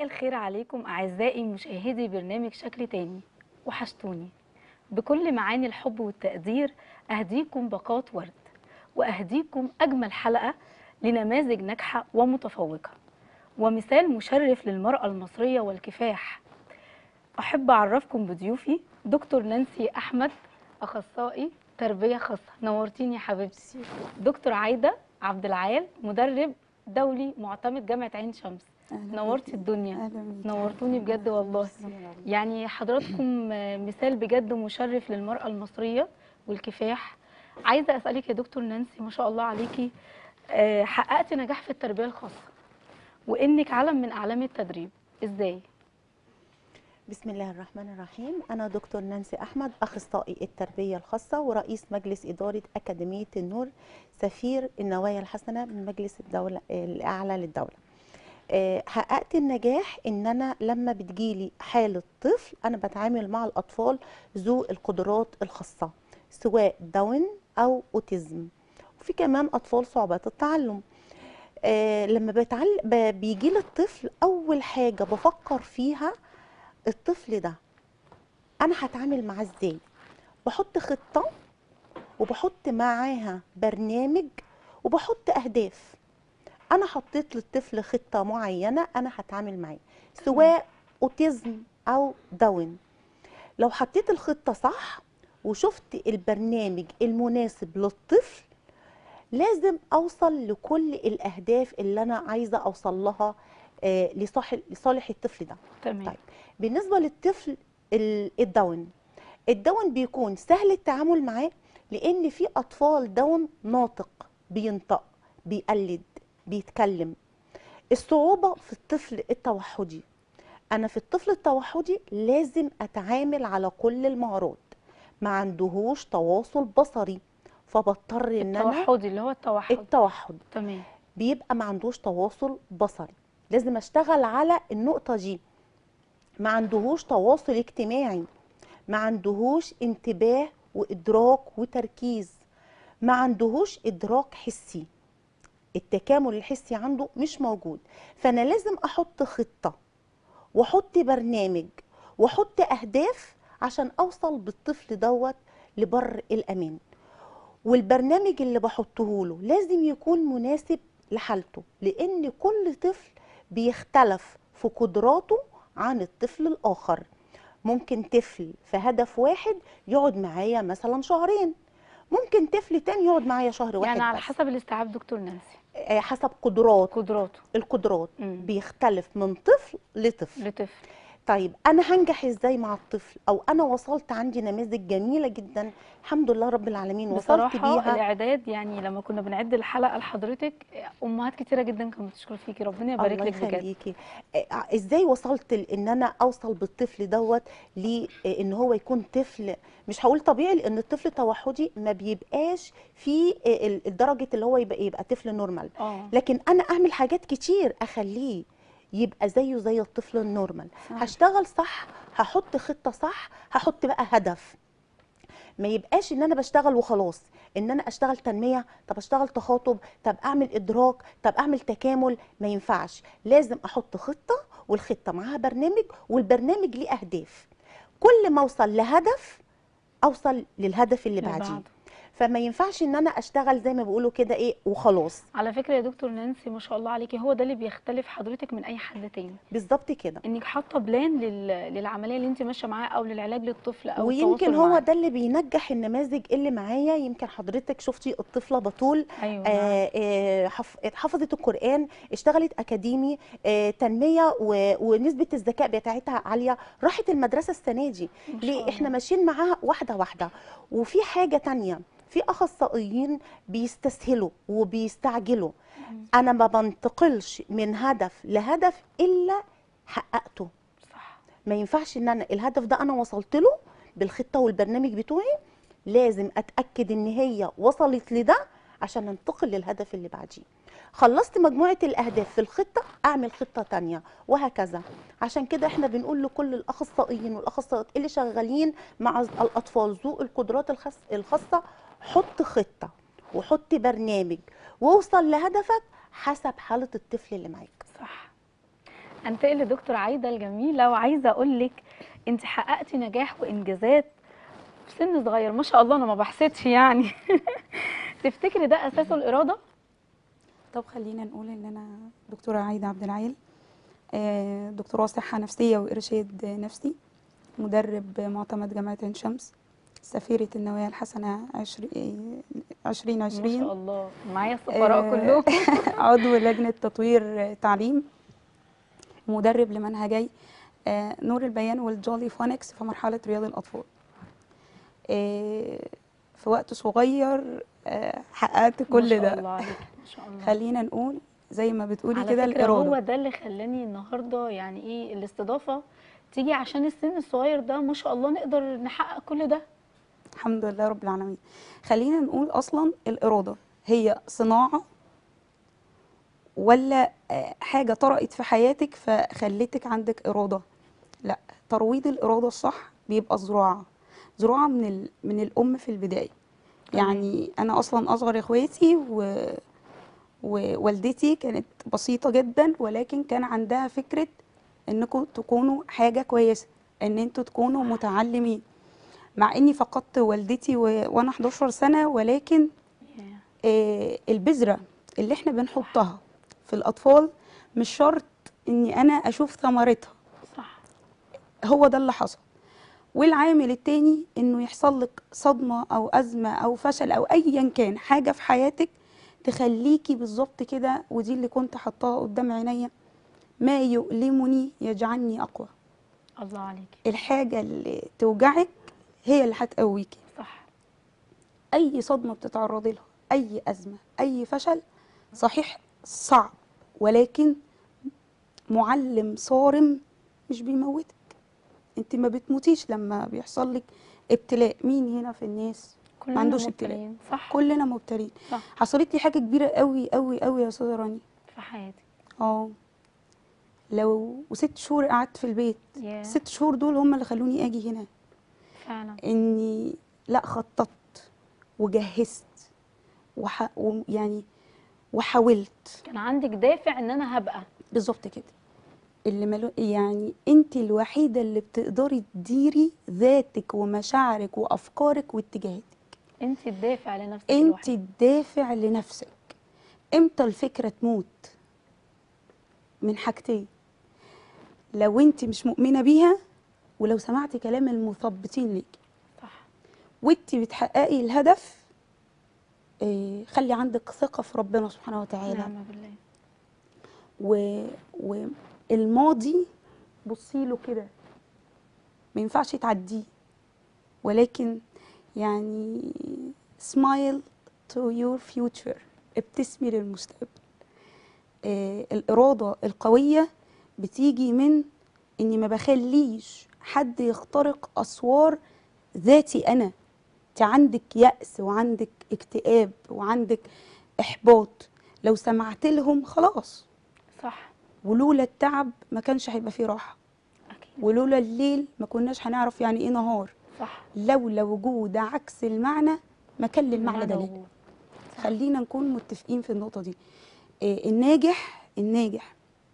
الخير عليكم أعزائي مشاهدي برنامج شكل تاني وحشتوني بكل معاني الحب والتقدير أهديكم باقات ورد وأهديكم أجمل حلقة لنماذج ناجحة ومتفوقة ومثال مشرف للمرأة المصرية والكفاح أحب أعرفكم بضيوفي دكتور نانسي أحمد أخصائي تربية خاصة نورتيني يا حبيبتي دكتور عايدة عبد العال مدرب دولي معتمد جامعة عين شمس نورتي الدنيا اهلا بيك نورتوني بجد والله يعني حضراتكم مثال بجد مشرف للمرأة المصرية والكفاح عايزة أسألك يا دكتور نانسي ما شاء الله عليكي آه، حققتي نجاح في التربية الخاصة وإنك علم من أعلام التدريب إزاي؟ بسم الله الرحمن الرحيم انا دكتور نانسي احمد اخصائي التربيه الخاصه ورئيس مجلس اداره اكاديميه النور سفير النوايا الحسنه من مجلس الدوله الاعلى للدوله آه، حققت النجاح ان انا لما بتجيلي حاله طفل انا بتعامل مع الاطفال ذو القدرات الخاصه سواء داون او اوتيزم وفي كمان اطفال صعوبات التعلم آه، لما بتعل... ب- بيجي لي الطفل اول حاجه بفكر فيها الطفل ده انا هتعامل معاه ازاي بحط خطه وبحط معاها برنامج وبحط اهداف انا حطيت للطفل خطه معينه انا هتعامل معاه سواء اوتيزم او داون لو حطيت الخطه صح وشفت البرنامج المناسب للطفل لازم اوصل لكل الاهداف اللي انا عايزه اوصل لها آه، لصالح لصالح الطفل ده تمام طيب. بالنسبه للطفل ال- الداون الداون بيكون سهل التعامل معاه لان في اطفال داون ناطق بينطق بيقلد بيتكلم الصعوبه في الطفل التوحدي انا في الطفل التوحدي لازم اتعامل على كل المهارات ما عندهوش تواصل بصري فبضطر ان انا التوحدي اللي هو التوحد التوحد تمام بيبقى ما عندوش تواصل بصري لازم اشتغل على النقطة دي ما عندهوش تواصل اجتماعي ما عندهوش انتباه وإدراك وتركيز ما عندهوش إدراك حسي التكامل الحسي عنده مش موجود فأنا لازم أحط خطة وأحط برنامج وأحط أهداف عشان أوصل بالطفل دوت لبر الأمان والبرنامج اللي بحطه له لازم يكون مناسب لحالته لان كل طفل بيختلف في قدراته عن الطفل الاخر ممكن طفل في هدف واحد يقعد معايا مثلا شهرين ممكن طفل تاني يقعد معايا شهر واحد يعني على بس. حسب الاستيعاب دكتور نانسي آه، حسب قدرات قدراته القدرات مم. بيختلف من طفل لطفل لطفل طيب انا هنجح ازاي مع الطفل او انا وصلت عندي نماذج جميله جدا الحمد لله رب العالمين وصلت بصراحة بيها الإعداد يعني لما كنا بنعد الحلقة لحضرتك أمهات كتيرة جدا كانت بتشكر فيكي ربنا يبارك الله لك بجد يخليكي آه، ازاي وصلت ل- ان انا اوصل بالطفل دوت لان هو يكون طفل مش هقول طبيعي لان الطفل التوحدي ما بيبقاش في آه، ال- الدرجه اللي هو يبقى يبقى طفل نورمال اه لكن انا اعمل حاجات كتير اخليه يبقى زيه زي الطفل النورمال صح. هشتغل صح هحط خطه صح هحط بقى هدف ما يبقاش ان انا بشتغل وخلاص ان انا اشتغل تنميه طب اشتغل تخاطب طب اعمل ادراك طب اعمل تكامل ما ينفعش لازم احط خطه والخطه معاها برنامج والبرنامج ليه اهداف كل ما اوصل لهدف اوصل للهدف اللي اللي بعديه بعده. فما ينفعش ان انا اشتغل زي ما بيقولوا كده ايه وخلاص على فكرة يا دكتور نانسي ما شاء الله عليكي هو ده اللي بيختلف حضرتك من أي حد تاني بالظبط كده إنك حاطة بلان لل... للعملية اللي أنت ماشية معاها أو للعلاج للطفل أو ويمكن التواصل هو معاه. ده اللي بينجح النماذج اللي معايا يمكن حضرتك شفتي الطفله بتول أيوه آه، آه، حف- حفظت القرآن اشتغلت أكاديمي آه، تنمية و- ونسبة الذكاء بتاعتها عالية راحت المدرسة السنة دي ما شاء ليه الله. احنا ماشيين معاها واحدة واحدة وفي حاجة تانية في أخصائيين بيستسهلوا وبيستعجلوا أنا ما بنتقلش من هدف لهدف إلا حققته صح ما ينفعش ان انا الهدف ده انا وصلت له بالخطه والبرنامج بتوعي لازم اتاكد ان هي وصلت لده عشان ننتقل للهدف اللي بعديه خلصت مجموعه الاهداف في الخطه اعمل خطه تانية وهكذا عشان كده احنا بنقول لكل الاخصائيين والاخصائيات اللي شغالين مع الاطفال ذو القدرات الخاص- الخاصه حط خطه وحط برنامج واوصل لهدفك حسب حاله الطفل اللي معاك صح انتقل لدكتور عايده الجميله وعايزه اقول لك انت حققتي نجاح وانجازات في سن صغير ما شاء الله انا ما بحسدش يعني تفتكري ده اساسه الاراده طب خلينا نقول ان انا دكتوره عايده عبد العال آه، دكتوراه صحه نفسيه وارشاد نفسي مدرب معتمد جامعه عين شمس سفيره النوايا الحسنه عشرين عشرين ما شاء عشرين الله معايا السفراء آه، كلهم عضو لجنه تطوير تعليم مدرب لمنهجي آه، نور البيان والجولي فونكس في مرحله رياض الاطفال آه، في وقت صغير آه، حققت كل ما شاء ده الله عليك ما شاء الله خلينا نقول زي ما بتقولي على كده فكرة هو الإرادة ده اللي خلاني النهارده يعني ايه الاستضافه تيجي عشان السن الصغير ده ما شاء الله نقدر نحقق كل ده الحمد لله رب العالمين خلينا نقول أصلا الإرادة هي صناعة ولا آه، حاجة طرقت في حياتك فخلتك عندك إرادة لا ترويض الإرادة الصح بيبقى زراعة زراعة من ال... من الأم في البداية تمام. يعني أنا أصلا أصغر إخواتي و... ووالدتي كانت بسيطة جدا ولكن كان عندها فكرة انكم تكونوا حاجة كويسة ان انتوا تكونوا متعلمين مع اني فقدت والدتي و... وانا 11 سنة ولكن ياه. آه البذرة اللي احنا بنحطها في الاطفال مش شرط اني انا اشوف ثمرتها صح هو ده اللي حصل والعامل التاني انه يحصل لك صدمة او ازمة او فشل او ايا كان حاجة في حياتك تخليكي بالظبط كده ودي اللي كنت حطاها قدام عينيا ما يؤلمني يجعلني اقوى الله عليك الحاجة اللي توجعك هي اللي هتقويكي صح اي صدمة بتتعرضي لها اي ازمة اي فشل صحيح صعب ولكن معلم صارم مش بيموتك انت ما بتموتيش لما بيحصل لك ابتلاء مين هنا في الناس كلنا عندوش ابتلاء. مبتلين صح كلنا مبتلين صح حصلت لي حاجه كبيره قوي قوي قوي يا استاذه رانيا في حياتي اه لو وست شهور قعدت في البيت ياه الست شهور دول هم اللي خلوني اجي هنا فعلا اني لا خططت وجهزت وح... ويعني وحاولت كان عندك دافع ان انا هبقى بالظبط كده اللي ملو... يعني انت الوحيده اللي بتقدري تديري ذاتك ومشاعرك وافكارك واتجاهاتك انت الدافع لنفسك انت الوحيد. الدافع لنفسك امتى الفكره تموت من حاجتين لو انت مش مؤمنه بيها ولو سمعتي كلام المثبطين ليك صح وانت بتحققي الهدف إيه خلي عندك ثقه في ربنا سبحانه وتعالى نعم بالله و... والماضي بصي له كده ما ينفعش تعديه ولكن يعني smile to your future ابتسمي للمستقبل آه الإرادة القوية بتيجي من إني ما بخليش حد يخترق أسوار ذاتي أنا انت عندك يأس وعندك اكتئاب وعندك إحباط لو سمعت لهم خلاص صح ولولا التعب ما كانش هيبقى فيه راحه اكيد ولولا الليل ما كناش هنعرف يعني ايه نهار صح لولا وجود عكس المعنى ما كان للمعنى المعنى دليل وجود. صح. خلينا نكون متفقين في النقطه دي آه، الناجح الناجح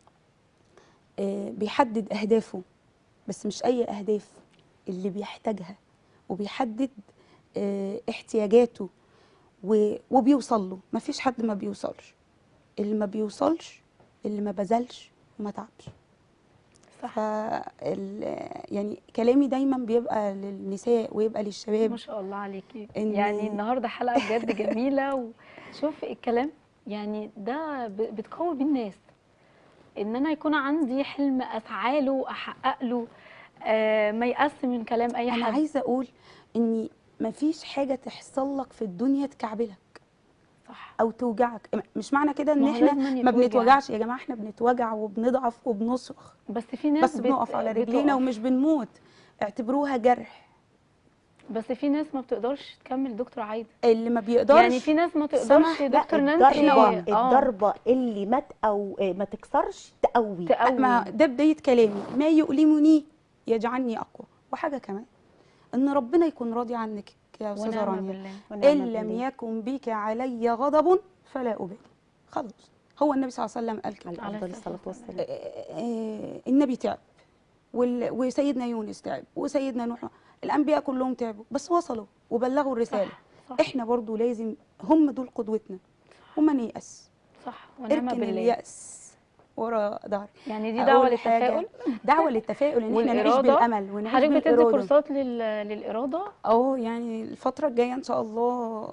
آه، بيحدد اهدافه بس مش اي اهداف اللي بيحتاجها وبيحدد آه، احتياجاته و- وبيوصل له مفيش حد ما بيوصلش اللي ما بيوصلش اللي ما بذلش وما تعبش صح فال يعني كلامي دايما بيبقى للنساء ويبقى للشباب ما شاء الله عليكي إني- يعني النهارده حلقه بجد جميله وشوف الكلام يعني ده ب- بتقوي بيه الناس ان انا يكون عندي حلم اسعى له احقق له آه ما يأس من كلام اي انا حد عايزه اقول ان مفيش حاجه تحصل لك في الدنيا تكعبلك صح او توجعك مش معنى كده ان ما هو احنا لازماً ما يتوجع. بنتوجعش يا جماعه احنا بنتوجع وبنضعف وبنصرخ بس في ناس بس بنقف على رجلينا بتقف. ومش بنموت اعتبروها جرح بس في ناس ما بتقدرش تكمل دكتور عايده اللي ما بيقدرش يعني في ناس ما تقدرش سمح- لا دكتور نانسي الضربة آه، الضربة اللي ما تقو آه، ما تكسرش تقوي تقوي ما ده بدايه كلامي ما يؤلمني يجعلني اقوى وحاجه كمان ان ربنا يكون راضي عنك يا استاذه ونعم رانيا بالله ونعم ان لم بالله. يكن بك علي غضب فلا ابالي خلاص هو النبي صلى الله عليه وسلم قال كده على عليه افضل الصلاة الصلاه والسلام آه، النبي تعب وال- وسيدنا يونس تعب وسيدنا نوح الانبياء كلهم تعبوا بس وصلوا وبلغوا الرساله صح احنا برضو لازم هم دول قدوتنا وما نيأس صح ونعم اركن بالله اليأس ورا ظهري يعني دي دعوه أقول حاجة، للتفاؤل دعوه للتفاؤل ان احنا نعيش والإرادة. بالامل ونعيش حضرتك بتدي بالاراده كورسات لل... للاراده اه يعني الفتره الجايه ان شاء الله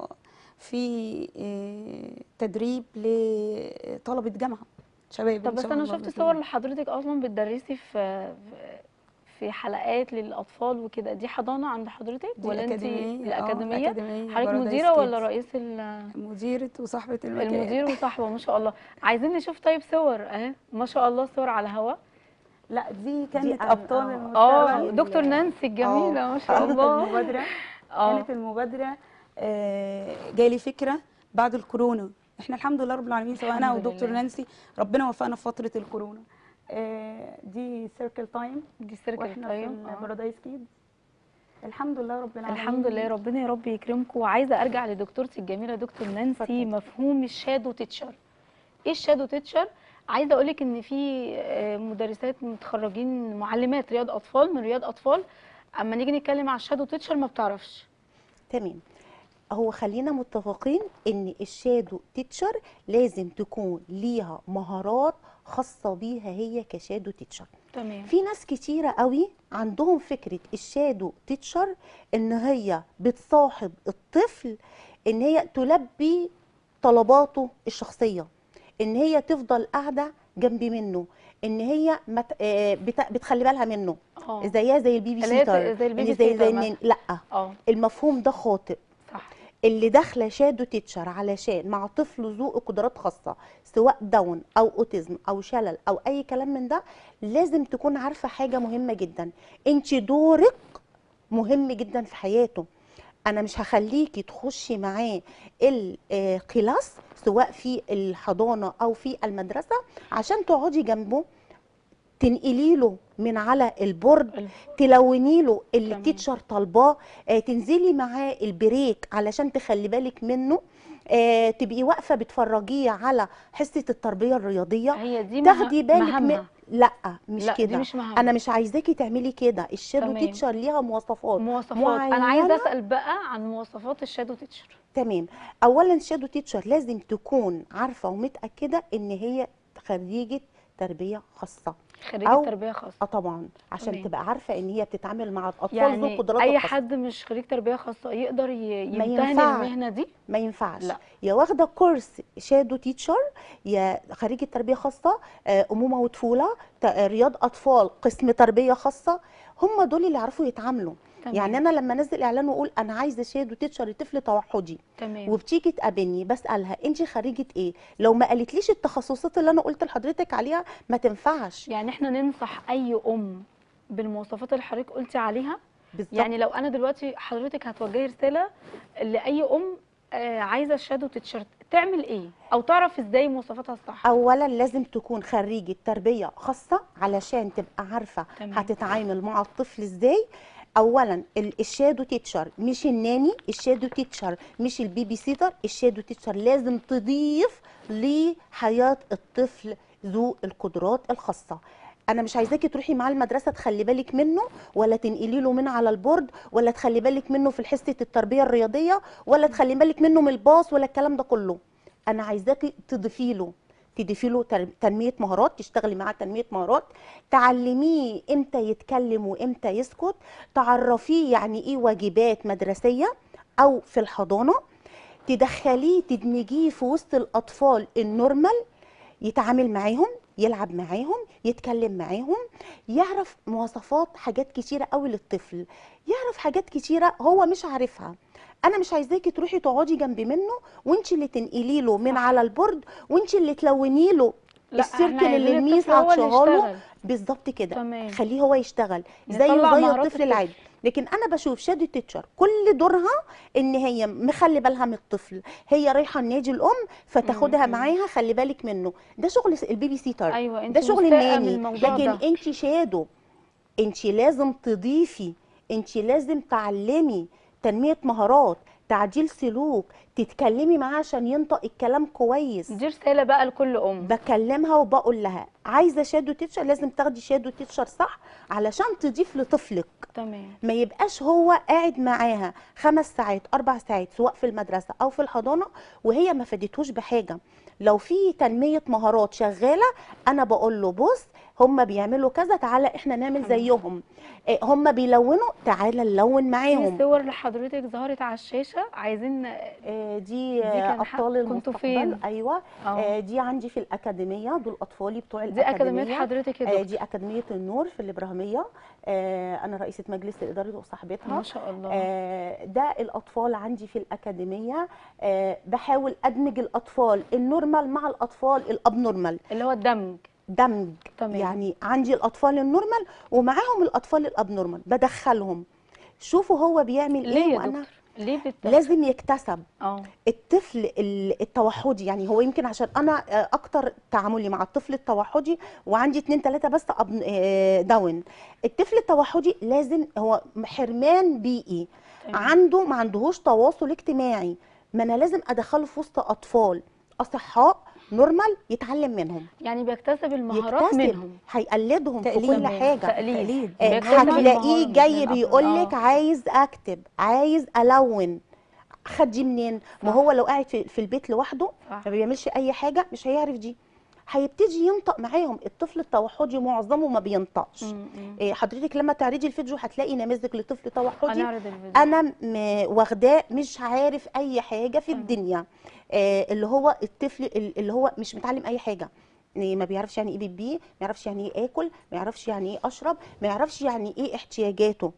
في آه، تدريب لطلبه جامعه شباب طب إن بس شاء انا الله شفت بإذن صور الله. لحضرتك اصلا بتدرسي في في حلقات للاطفال وكده دي حضانه عند حضرتك دي ولا انت الأكاديمية، آه، الاكاديميه الأكاديمية حضرتك بارادايس مديره ولا كيدز. رئيس ال- مديرة وصاحبة المكان المدير وصاحبه ما شاء الله عايزين نشوف طيب صور اهي ما شاء الله صور على هوا لا دي كانت أنا- أبطال آه. المستقبل اه ال- دكتور نانسي الجميله ما شاء كانت الله المبادرة اه كانت المبادرة آه، جالي فكرة بعد الكورونا احنا الحمد لله رب العالمين سواء انا الحمد ودكتور لله. نانسي ربنا وفقنا في فترة الكورونا آه، دي سيركل تايم دي سيركل واحنا في طيب آه. البارادايس كيدز الحمد لله رب العالمين الحمد لله ربنا يا رب يكرمكم وعايزه ارجع لدكتورتي الجميله دكتور نانسي اتفضلي. مفهوم الشادو تيتشر ايه الشادو تيتشر عايزه اقول لك ان في آه، مدرسات متخرجين معلمات رياض اطفال من رياض اطفال اما نيجي نتكلم على الشادو تيتشر ما بتعرفش تمام هو خلينا متفقين ان الشادو تيتشر لازم تكون ليها مهارات خاصه بيها هي كشادو تيتشر تمام في ناس كتيرة قوي عندهم فكرة الشادو تيتشر ان هي بتصاحب الطفل ان هي تلبي طلباته الشخصية ان هي تفضل قاعدة جنب منه ان هي مت... آه، بت... بتخلي بالها منه اه زيها زي البيبي اللي هي سيتر زي البيبي إن زي سيتر زي مثلا. النين لا اه المفهوم ده خاطئ صح اللي داخله شادو تيتشر علشان مع طفل ذو قدرات خاصه سواء داون او اوتيزم او شلل او اي كلام من ده لازم تكون عارفه حاجه مهمه جدا انت دورك مهم جدا في حياته انا مش هخليكي تخشي معاه الكلاس سواء في الحضانه او في المدرسه عشان تقعدي جنبه تنقلي له من على البورد ال- تلوني له اللي تمام. التيتشر طالباه آه، تنزلي معاه البريك علشان تخلي بالك منه آه، تبقي واقفه بتفرجيه على حصه التربيه الرياضيه هي دي تاخدي بالك من مهامها. لا مش لا دي كده مش مهمة انا مش عايزاكي تعملي كده الشادو تمام. تيتشر ليها مواصفات مواصفات انا عايزه معينة. اسال بقى عن مواصفات الشادو تيتشر تمام اولا الشادو تيتشر لازم تكون عارفه ومتاكده ان هي خريجه تربيه خاصه خريجه أو- تربيه خاصه اه طبعا عشان تمام. تبقى عارفه ان هي بتتعامل مع الاطفال ذو يعني قدرات اي خاصة. حد مش خريج تربيه خاصه يقدر ي- ما يمتهن ينفعش. المهنه دي ما ينفعش لا. يا واخده كورس شادو تيتشر يا خريجه تربيه خاصه آه، امومه وطفوله ت- آه، رياض اطفال قسم تربيه خاصه هم دول اللي يعرفوا يتعاملوا تمام. يعني انا لما انزل اعلان واقول انا عايزه شادو تيتشر لطفل توحدي تمام وبتيجي تقابلني بسالها انت خريجه ايه لو ما قالتليش التخصصات اللي انا قلت لحضرتك عليها ما تنفعش يعني احنا ننصح اي ام بالمواصفات اللي حضرتك قلتي عليها بالظبط يعني لو انا دلوقتي حضرتك هتوجهي رساله لاي ام آه، عايزه الشادو تيتشر تعمل ايه او تعرف ازاي مواصفاتها الصح اولا لازم تكون خريجه تربيه خاصه علشان تبقى عارفه تمام. هتتعامل مع الطفل ازاي اولا ال- الشادو تيتشر مش الناني الشادو تيتشر مش البيبي سيتر الشادو تيتشر لازم تضيف لحياه الطفل ذو القدرات الخاصه انا مش عايزاكي تروحي معاه المدرسه تخلي بالك منه ولا تنقلي له من على البورد ولا تخلي بالك منه في حصه التربيه الرياضيه ولا تخلي بالك منه من الباص ولا الكلام ده كله انا عايزاكي تضيفي له تضيفي له تر- تنميه مهارات تشتغلي معاه تنميه مهارات تعلميه امتى يتكلم وامتى يسكت تعرفيه يعني ايه واجبات مدرسيه او في الحضانه تدخليه تدمجيه في وسط الاطفال النورمال يتعامل معاهم يلعب معاهم يتكلم معاهم يعرف مواصفات حاجات كتيره قوي للطفل يعرف حاجات كتيره هو مش عارفها انا مش عايزاكي تروحي تقعدي جنب منه وانت اللي تنقلي له من صح. على البورد وانت اللي تلوني له لا، السيركل احنا اللي عايزين الميس الطفل هو اللي عطشها له يشتغل. بالظبط كده تمام. خليه هو يشتغل زيه نطلع زي مهارات الطفل الطفل. العادي لكن انا بشوف شادي تيتشر كل دورها ان هي مخلي بالها من الطفل هي رايحه النادي الام فتاخدها مم. معاها خلي بالك منه ده شغل البيبي سيتر ايوه انت ده شغل مستاءة من الناني الموضوع لكن ده. انت شادو انت لازم تضيفي انت لازم تعلمي تنميه مهارات تعديل سلوك تتكلمي معاه عشان ينطق الكلام كويس دي رساله بقى لكل ام بكلمها وبقول لها عايزه شادو تيتشر لازم تاخدي شادو تيتشر صح علشان تضيف لطفلك تمام ما يبقاش هو قاعد معاها خمس ساعات اربع ساعات سواء في المدرسه او في الحضانه وهي ما فادتهوش بحاجه لو في تنميه مهارات شغاله انا بقول له بص هم بيعملوا كذا تعالى احنا نعمل تمام. زيهم إيه، هم بيلونوا تعالى نلون في معاهم صور لحضرتك ظهرت على الشاشه عايزين آه، دي دي آه، كان حق- ابطال كنتوا المستقبل فين؟ ايوه اه آه، دي عندي في الاكاديميه دول اطفالي بتوع دي اكاديميه الاكاديميه حضرتك يا آه، دكتور دي اكاديميه النور في الابراهيميه آه، انا رئيسه مجلس الاداره وصاحبتها ما شاء الله آه، ده الاطفال عندي في الاكاديميه آه، بحاول ادمج الاطفال النورمال مع الاطفال الابنورمال اللي هو الدمج دمج تمام. يعني عندي الاطفال النورمال ومعاهم الاطفال الابنورمال بدخلهم شوفوا هو بيعمل ليه ايه يا وانا دكتور ليه بت... لازم يكتسب اه الطفل ال- التوحدي يعني هو يمكن عشان انا آه، اكتر تعاملي مع الطفل التوحدي وعندي اتنين تلاته بس أبن- آه، داون الطفل التوحدي لازم هو حرمان بيئي تمام. عنده ما عندهوش تواصل اجتماعي ما انا لازم ادخله في وسط اطفال اصحاء نورمال يتعلم منهم يعني بيكتسب المهارات يكتسب منهم هيقلدهم في تقليد. كل تمام. حاجه تقليد آه، بيكتسب هتلاقيه المهارة جاي من بيقول الأب. لك آه. عايز اكتب عايز الون خد دي منين ما صح. هو لو قاعد في, في البيت لوحده صح. ما بيعملش اي حاجه مش هيعرف دي هيبتدي ينطق معاهم الطفل التوحدي معظمه ما بينطقش م- م. إيه، حضرتك لما تعرضي الفيديو هتلاقي نماذج لطفل توحدي هنعرض الفيديو انا م- واخداه مش عارف اي حاجه في تمام. الدنيا آه، اللي هو الطفل ال- اللي هو مش متعلم اي حاجه يعني ما بيعرفش يعني ايه بيبي ما يعرفش يعني ايه اكل ما يعرفش يعني ايه اشرب ما يعرفش يعني ايه احتياجاته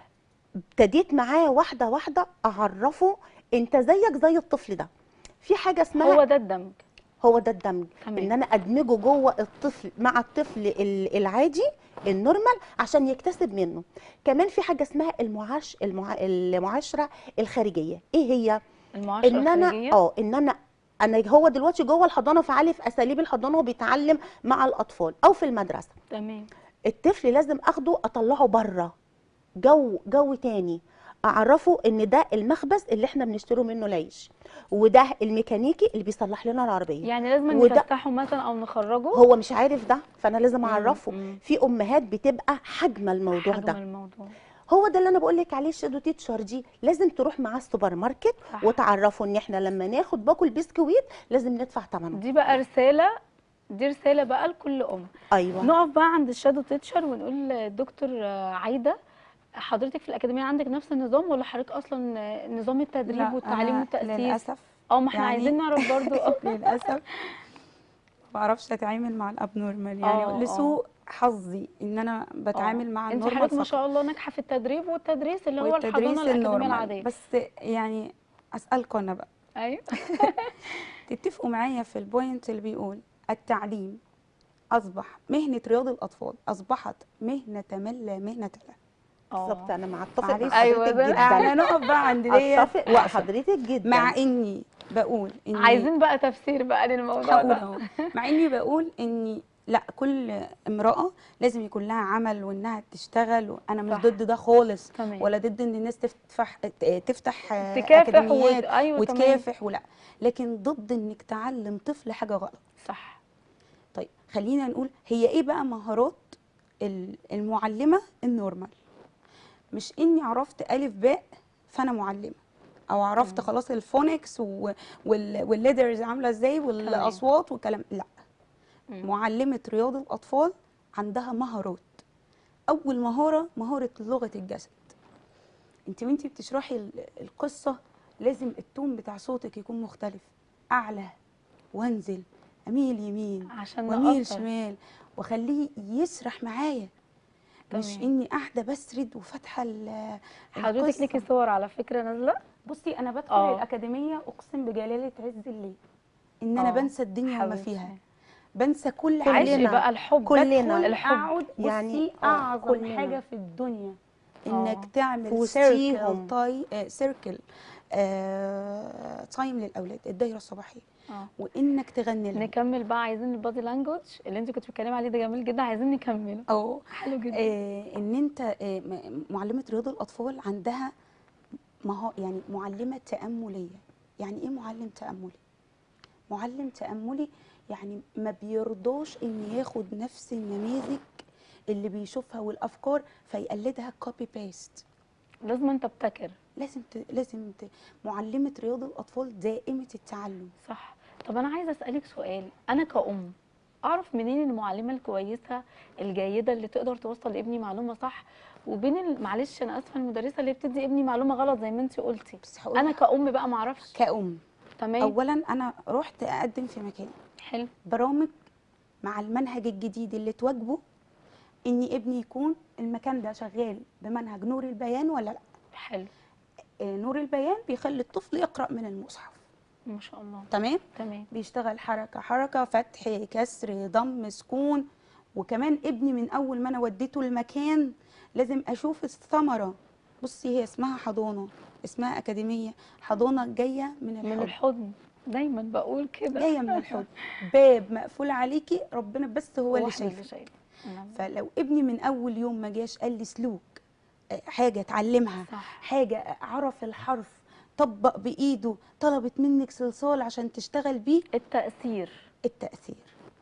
ابتديت معاه واحده واحده اعرفه انت زيك زي الطفل ده في حاجه اسمها هو ده الدمج هو ده الدمج تمام. ان انا ادمجه جوه الطفل مع الطفل ال- العادي النورمال عشان يكتسب منه كمان في حاجه اسمها المعاش المع... المعاشره الخارجيه ايه هي المعاشره ان انا الخارجيه اه ان انا انا هو دلوقتي جوه الحضانه فعالي في اساليب الحضانه وبيتعلم مع الاطفال او في المدرسه تمام الطفل لازم اخده اطلعه بره جو جو تاني اعرفه ان ده المخبز اللي احنا بنشتري منه العيش وده الميكانيكي اللي بيصلح لنا العربيه يعني لازم وده- نفتحه مثلا او نخرجه هو مش عارف ده فانا لازم اعرفه مم. في امهات بتبقى حجمه الموضوع حجم ده الموضوع هو ده اللي انا بقول لك عليه الشادو تيتشر دي لازم تروح معاه السوبر ماركت صح. وتعرفه ان احنا لما ناخد باكل بسكويت لازم ندفع ثمنه دي بقى رساله دي رساله بقى لكل ام ايوه نقف بقى عند الشادو تيتشر ونقول دكتور عايده حضرتك في الاكاديميه عندك نفس النظام ولا حضرتك اصلا نظام التدريب لا، والتعليم أنا والتاسيس للاسف اه ما احنا يعني- عايزين نعرف برضو اه للاسف ما بعرفش اتعامل مع الاب نورمال يعني آه، لسوء حظي ان انا بتعامل مع انت النورمال حضرتك ما فقط. شاء الله ناجحه في التدريب والتدريس اللي هو والتدريس الحضانه الاكاديميه النورمال العاديه بس يعني اسالكم انا بقى ايوه تتفقوا معايا في البوينت اللي بيقول التعليم اصبح مهنه رياض الاطفال اصبحت مهنه من لا مهنه له بالظبط انا مع اتفق معلش. مع أيوة حضرتك ده- جدا انا نقف بقى عند ديت اتفق مع وقفة. حضرتك جدا مع اني بقول اني عايزين بقى تفسير بقى للموضوع هقول ده اهو مع اني بقول اني لا كل امراه لازم يكون لها عمل وانها تشتغل وانا مش صح. ضد ده خالص تمام. ولا ضد ان الناس تفتح تفتح آه، تكافح وت... اكاديميات ايوه تمام وتكافح ولا لكن ضد انك تعلم طفل حاجه غلط صح طيب خلينا نقول هي ايه بقى مهارات ال- المعلمه النورمال مش اني عرفت الف باء فانا معلمه او عرفت مم. خلاص الفونكس و- وال- والليدرز عامله ازاي والاصوات والكلام لا مم. معلمه رياض الاطفال عندها مهارات اول مهاره مهاره لغه الجسد انت وانت بتشرحي ال- القصه لازم التون بتاع صوتك يكون مختلف اعلى وانزل اميل يمين عشان واميل نأثر شمال واخليه يسرح معايا مش تمام. اني قاعده بسرد وفاتحه ال- حضرتك القصة. ليكي صور على فكره نازله بصي انا بدخل آه. الاكاديميه اقسم بجلاله عز الله ان انا آه، بنسى الدنيا وما حبيبتي. فيها بنسى كل كلنا. حاجه عيشي بقى الحب كلنا. بدخل الحب. اقعد بصي يعني يعني آه، اعظم كلنا. حاجه في الدنيا آه. انك تعمل في سيركل وسطيهم. تاي آه سيركل آه تايم للاولاد الدايره الصباحيه اه وانك تغني لهم نكمل بقى عايزين البادي لانجوج اللي انت كنت بتتكلمي عليه ده جميل جدا عايزين نكمله او حلو جدا آه ان انت آه م- معلمه رياض الاطفال عندها مها يعني معلمه تامليه يعني ايه معلم تاملي معلم تاملي يعني ما بيرضاش ان ياخد نفس النماذج اللي بيشوفها والافكار فيقلدها كوبي بيست لازم انت تبتكر لازم ت... لازم ت... معلمه رياض الاطفال دائمه التعلم صح طب انا عايزه اسالك سؤال انا كأم اعرف منين المعلمه الكويسه الجيده اللي تقدر توصل لابني معلومه صح وبين ال- معلش انا اسفه المدرسه اللي بتدي ابني معلومه غلط زي ما انت قلتي بس هقول انا لك كأم بقى ما اعرفش كأم تمام اولا انا رحت اقدم في مكان حلو برامج مع المنهج الجديد اللي تواجبه ان ابني يكون المكان ده شغال بمنهج نور البيان ولا لا حلو آه، نور البيان بيخلي الطفل يقرا من المصحف ما شاء الله تمام تمام بيشتغل حركه حركه فتح كسر ضم سكون وكمان ابني من اول ما انا وديته المكان لازم اشوف الثمره بصي هي اسمها حضانه اسمها اكاديميه حضانه جايه من من الحب الحضن دايما بقول كده جايه من الحب باب مقفول عليكي ربنا بس هو اللي واحنا شايفه شايف نعم. فلو ابني من اول يوم ما جاش قال لي سلوك آه، حاجه اتعلمها صح حاجه عرف الحرف طبق بايده طلبت منك صلصال عشان تشتغل بيه التأثير التاثير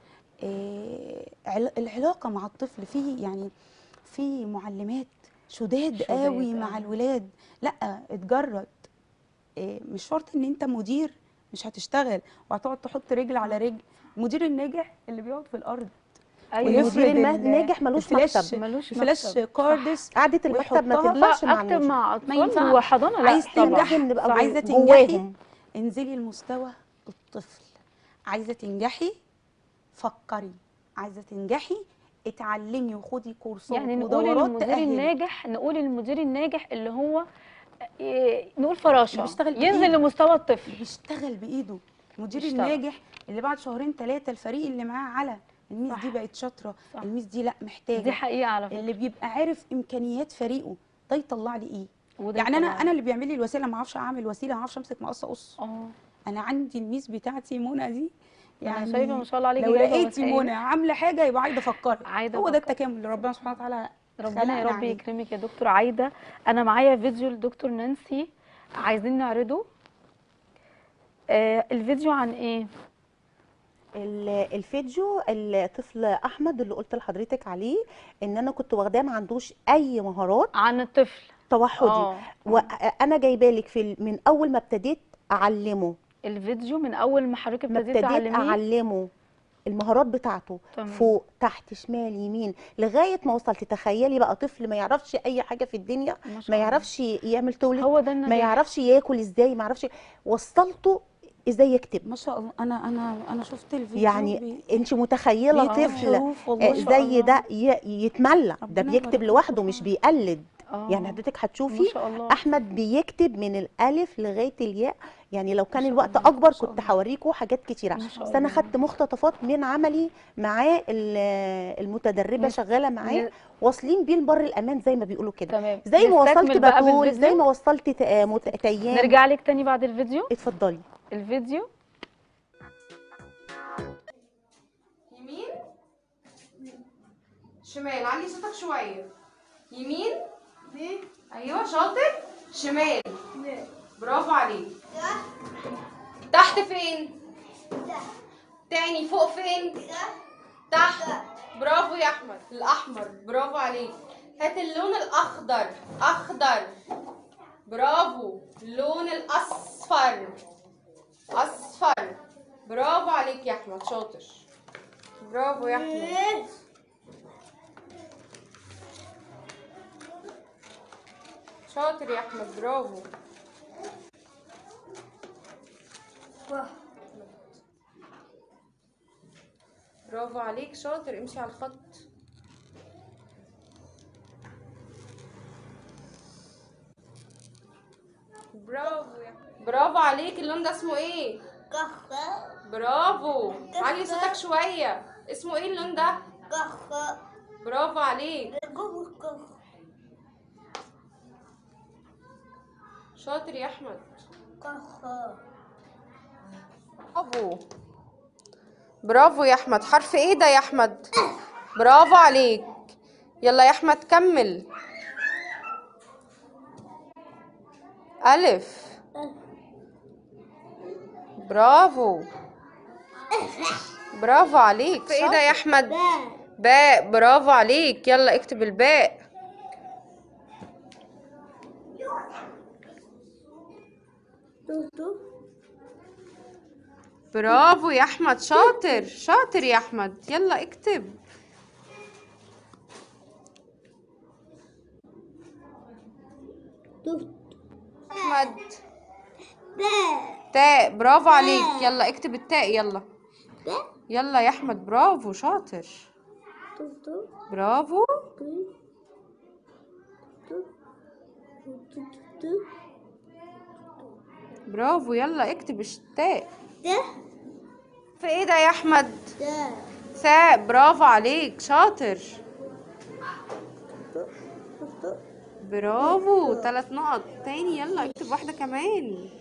آه، عل- العلاقه مع الطفل فيه يعني في معلمات شداد شداد، قوي آه. مع الولاد لا اتجرد آه، مش شرط ان انت مدير مش هتشتغل وهتقعد تحط رجل على رجل المدير الناجح اللي بيقعد في الارض ايوه ويفرد المدير ال- الناجح ملوش الفلاش- مكتب ملوش فلاش مكتب. كاردس قعده المكتب ما ويحطها- تنفعش لا مع اكتب المدير. مع ما اطفال ينفعش. وحضانه لا عايز طبعا تنجح لازم نبقى عايزه جواهم. تنجحي انزلي لمستوى الطفل عايزه تنجحي فكري عايزه تنجحي اتعلمي وخدي كورسات يعني نقول ودورات المدير تأهلك. الناجح نقول المدير الناجح اللي هو إيه، نقول فراشه بيشتغل ينزل بإيده. لمستوى الطفل بيشتغل بايده المدير يشتغل. الناجح اللي بعد شهرين ثلاثه الفريق اللي معاه على الميس صح. دي بقت شاطره صح. الميس دي لا محتاجه دي حقيقه على فكره اللي بيبقى عارف امكانيات فريقه ده يطلع لي ايه وده يعني انا طبعاً. انا اللي بيعمل لي الوسيله ما اعرفش اعمل وسيله ما اعرفش امسك مقص اقص اه انا عندي الميس بتاعتي منى دي يعني شايفه ما شاء الله عليكي لو جايبة لقيتي وسائل. منى عامله حاجه يبقى عايده افكرك عايدة هو ده أفكر. التكامل اللي ربنا سبحانه وتعالى ربنا يا خلقنا رب عليه. يكرمك يا دكتور عايده انا معايا فيديو لدكتور نانسي عايزين نعرضه آه الفيديو عن ايه ال- الفيديو الطفل احمد اللي قلت لحضرتك عليه ان انا كنت واخداه ما عندوش اي مهارات عن الطفل توحدي اه وانا جايبه لك في ال- من اول ما ابتديت اعلمه الفيديو من اول ما حضرتك ما ابتديتي ابتديت تعلميه اعلمه المهارات بتاعته تمام. فوق تحت شمال يمين لغايه ما وصلت تخيلي بقى طفل ما يعرفش اي حاجه في الدنيا ما شاء ما الله. يعرفش يعمل تولد هو ده ما النجاح يعرفش ياكل ازاي ما يعرفش وصلته ازاي يكتب ما شاء الله انا انا انا شفت الفيديو يعني بي- انت متخيله بيكتب طفل حروف والله آه، ما شاء زي الله. ده ي- يتملى ده ربنا بيكتب يبارك لوحده له. مش بيقلد اه يعني حضرتك ما هتشوفي شاء الله احمد بيكتب من الالف لغايه الياء يعني لو كان شاء الوقت الله، اكبر ما شاء كنت الله. هوريكم حاجات كتيره ما شاء بس انا الله. خدت مقتطفات من عملي معاه ال- المتدربه نس- شغاله معاه ن- واصلين بيه لبر الامان زي ما بيقولوا كده تمام زي ما وصلت نستكمل بقى بتول زي بالفيديو. ما وصلت ت- آه، مت- تيام نرجع لك تاني بعد الفيديو اتفضلي الفيديو يمين شمال علي صوتك شوية يمين ايوه شاطر شمال برافو عليك تحت فين تاني فوق فين تحت برافو يا احمد الاحمر برافو عليك هات اللون الاخضر اخضر برافو اللون الاصفر اصفر برافو عليك يا احمد شاطر برافو يا احمد شاطر يا احمد برافو برافو عليك شاطر امشي على الخط برافو يا برافو عليك اللون ده اسمه ايه برافو علي صوتك شوية اسمه ايه اللون ده برافو عليك شاطر يا احمد برافو برافو يا احمد حرف ايه ده يا احمد برافو عليك يلا يا احمد كمل ألف برافو برافو عليك في ايه ده يا احمد باء برافو عليك يلا اكتب الباء برافو يا احمد شاطر شاطر يا احمد يلا اكتب احمد تاء برافو عليك يلا اكتب التاء يلا يلا يا احمد برافو شاطر برافو برافو يلا اكتب التاء في ايه ده يا احمد ثاء برافو عليك شاطر برافو ثلاث نقط تاني يلا اكتب واحدة كمان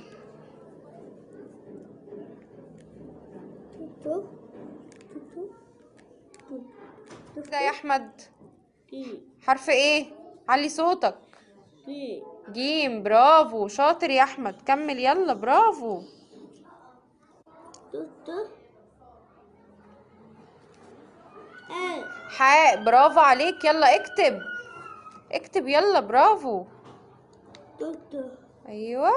ده يا احمد حرف ايه علي صوتك جيم برافو شاطر يا احمد كمل يلا برافو حاء برافو عليك يلا اكتب اكتب يلا برافو ايوه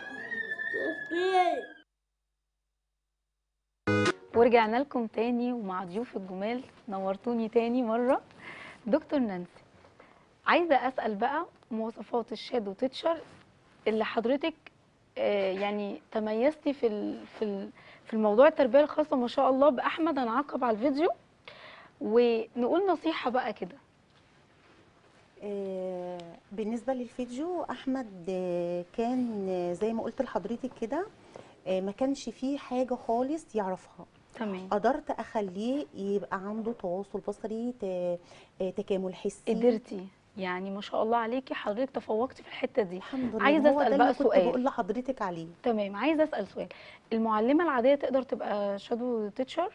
ورجعنا لكم تاني ومع ضيوف الجمال نورتوني تاني مرة دكتور نانسي عايزة أسأل بقى مواصفات الشادو تيتشر اللي حضرتك آه، يعني تميزتي في ال- في ال- في الموضوع التربية الخاصة ما شاء الله بأحمد هنعقب على الفيديو ونقول نصيحة بقى كده آه، بالنسبة للفيديو أحمد آه، كان آه، زي ما قلت لحضرتك كده آه، ما كانش فيه حاجة خالص يعرفها تمام قدرت أخليه يبقى عنده تواصل بصري ت- آه، تكامل حسي قدرتي يعني ما شاء الله عليكي حضرتك تفوقتي في الحتة دي الحمد لله عايزة هو أسأل ده بقى اللي كنت سؤال. بقول لحضرتك عليه تمام عايزة أسأل سؤال المعلمة العادية تقدر تبقى شادو تيتشر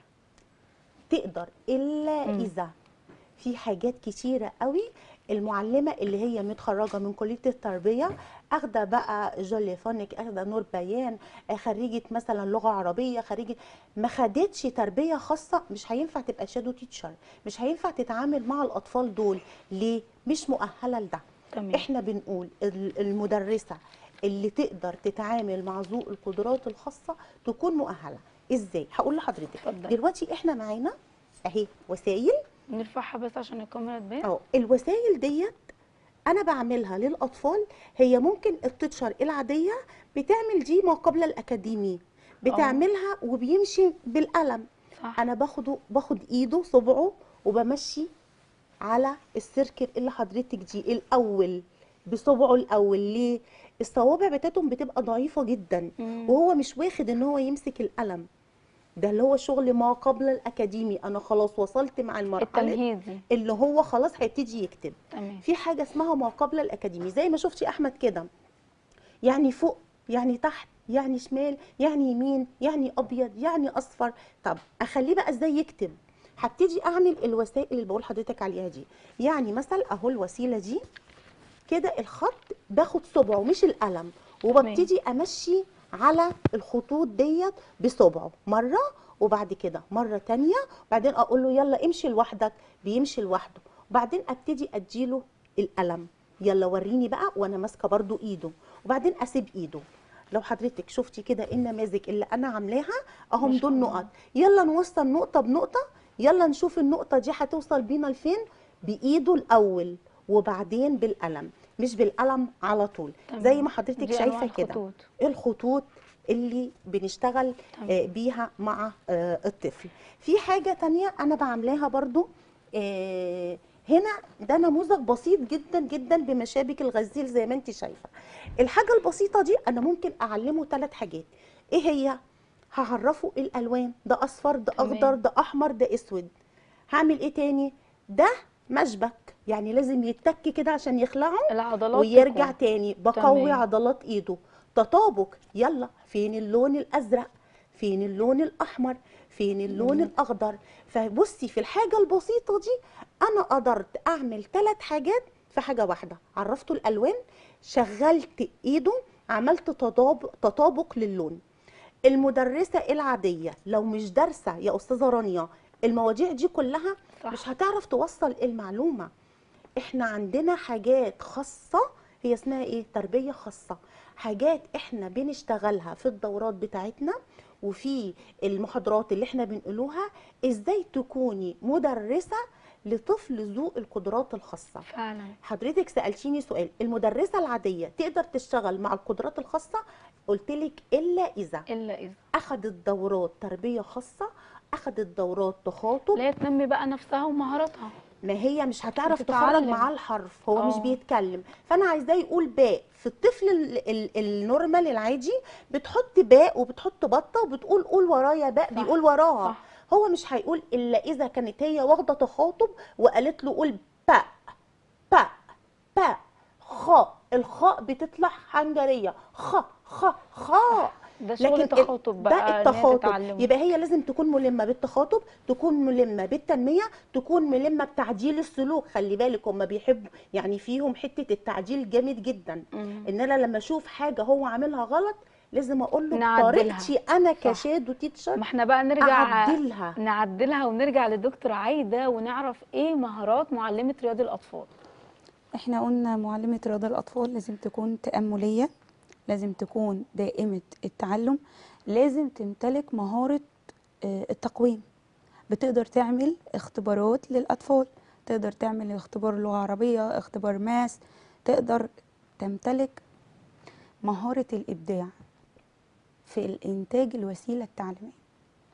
تقدر الا مم. اذا في حاجات كتيره قوي المعلمه اللي هي متخرجه من كليه التربيه اخده بقى جولي فونك اخده نور بيان آه، خريجه مثلا لغه عربيه خريجه ما خدتش تربيه خاصه مش هينفع تبقى شادو تيتشر مش هينفع تتعامل مع الاطفال دول ليه مش مؤهله لده تمام احنا بنقول ال- المدرسه اللي تقدر تتعامل مع ذو القدرات الخاصه تكون مؤهله ازاي هقول لحضرتك اتفضلي. دلوقتي احنا معانا اهي وسائل نرفعها بس عشان الكاميرا تبان اه الوسائل ديت انا بعملها للاطفال هي ممكن التتشر العاديه بتعمل دي ما قبل الاكاديمي بتعملها وبيمشي بالقلم صح انا باخده باخد ايده صبعه وبمشي على السيركل اللي حضرتك دي الاول بصبعه الاول ليه الصوابع بتاعتهم بتبقى ضعيفه جدا مم. وهو مش واخد ان هو يمسك القلم ده اللي هو شغل ما قبل الاكاديمي انا خلاص وصلت مع المرحله التمهيدي اللي هو خلاص هيبتدي يكتب تمام في حاجه اسمها ما قبل الاكاديمي زي ما شفتي احمد كده يعني فوق يعني تحت يعني شمال يعني يمين يعني ابيض يعني اصفر طب اخليه بقى ازاي يكتب هبتدي اعمل الوسائل اللي بقول حضرتك عليها دي يعني مثلا اهو الوسيله دي كده الخط باخد صبعه مش القلم وببتدي امشي على الخطوط ديت بصبعه مره وبعد كده مره تانية بعدين اقول له يلا امشي لوحدك بيمشي لوحده وبعدين ابتدي اديله القلم يلا وريني بقى وانا ماسكه برضو ايده وبعدين اسيب ايده لو حضرتك شفتي كده النماذج اللي انا عاملاها اهم ما شاء دول الله. نقط يلا نوصل نقطه بنقطه يلا نشوف النقطه دي هتوصل بينا لفين بايده الاول وبعدين بالقلم مش بالقلم على طول تمام. زي ما حضرتك دي أنواع شايفه كده الخطوط. الخطوط اللي بنشتغل تمام. آه، بيها مع آه، الطفل في حاجة تانية أنا بعملها برضو آه، هنا ده نموذج بسيط جدا جدا بمشابك الغزيل زي ما انت شايفة الحاجة البسيطة دي أنا ممكن أعلمه ثلاث حاجات إيه هي؟ هعرفه الألوان ده أصفر ده تمام. أخضر ده أحمر ده أسود هعمل إيه تاني؟ ده مشبك يعني لازم يتك كده عشان يخلعه العضلات ويرجع تكون. تاني بقوي تمام. عضلات ايده تطابق يلا فين اللون الازرق فين اللون الاحمر فين اللون الاخضر فبصي في الحاجه البسيطه دي انا قدرت اعمل ثلاث حاجات في حاجه واحده عرفته الالوان شغلت ايده عملت تطابق تطابق للون المدرسه العاديه لو مش دارسه يا استاذه رانيا المواضيع دي كلها صح. مش هتعرف توصل المعلومه احنا عندنا حاجات خاصه هي اسمها ايه تربيه خاصه حاجات احنا بنشتغلها في الدورات بتاعتنا وفي المحاضرات اللي احنا بنقولوها ازاي تكوني مدرسه لطفل ذو القدرات الخاصه فعلا حضرتك سالتيني سؤال المدرسه العاديه تقدر تشتغل مع القدرات الخاصه قلت لك الا اذا الا اذا اخذت دورات تربيه خاصه اخذت دورات تخاطب لا تنمي بقى نفسها ومهاراتها ما هي مش هتعرف بتتعلم. تخرج معاه الحرف هو مش آه. بيتكلم فانا عايزاه يقول باء في الطفل ال- ال- النورمال العادي بتحط باء وبتحط بطه وبتقول قول ورايا باء صح. بيقول وراها صح. هو مش هيقول الا اذا كانت هي واخده تخاطب وقالت له قول باء باء باء خاء الخاء بتطلع حنجريه خ خ خاء ده شغل ال- تخاطب بقى ده إن هي التخاطب تتعلمه. يبقى هي لازم تكون ملمه بالتخاطب تكون ملمه بالتنميه تكون ملمه بتعديل السلوك خلي بالك هم بيحبوا يعني فيهم حته التعديل جامد جدا مم. ان انا لما اشوف حاجه هو عاملها غلط لازم اقول له نعدلها. بطريقتي انا صح. كشادو تيتشر ما احنا بقى نرجع اعدلها نعدلها ونرجع لدكتور عايده ونعرف ايه مهارات معلمه رياض الاطفال احنا قلنا معلمة رياضة الأطفال لازم تكون تأملية لازم تكون دائمة التعلم لازم تمتلك مهارة آه، التقويم بتقدر تعمل اختبارات للأطفال تقدر تعمل اختبار لغة عربية اختبار ماس تقدر تمتلك مهارة الإبداع في الإنتاج الوسيلة التعليمية